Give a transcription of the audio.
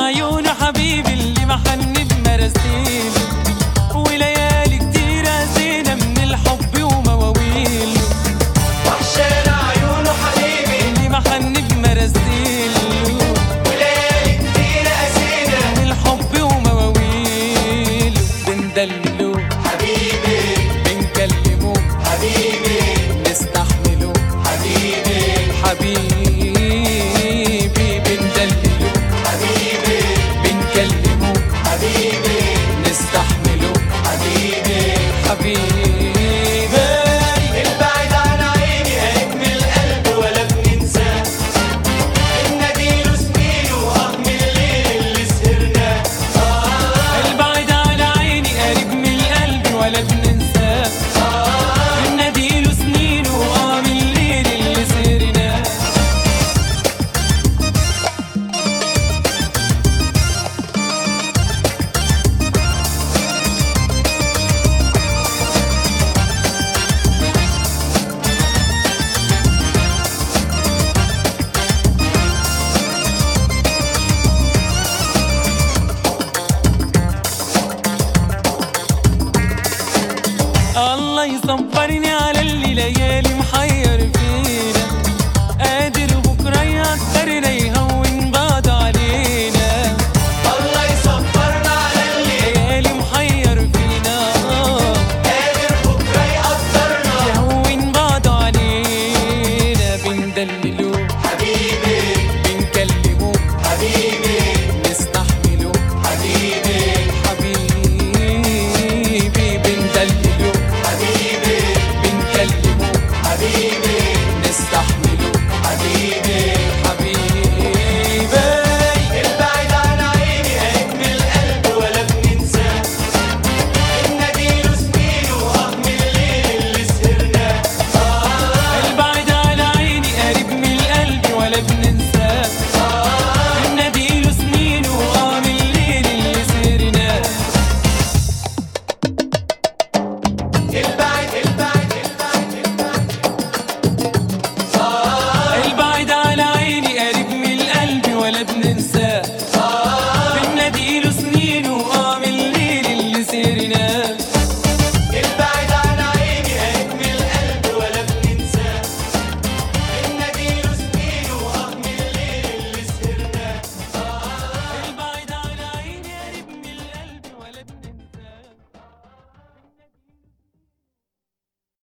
عيون حبيبي اللي محن بمراسيل وليالي كتير قاسينا من الحب ومواويل وحشانا عيونه حبيبي اللي محن بمراسيل وليالي كتير قاسينا من الحب ومواويل بندلو حبيبي بنكلمه حبيبي نستحمله حبيبي حبيبي بندلله حبيبي بنكلمه حبيبي نستحمله حبيبي حبيبي البعيد عن عيني هيك من القلب ولا بننساه النديل سنين واه من الليل اللي سهرناه البعد على عيني قريب من القلب ولا بننساه النديل سنين وقام الليل اللي سهرناه الله يصبرني على اللي ليالي محير فيه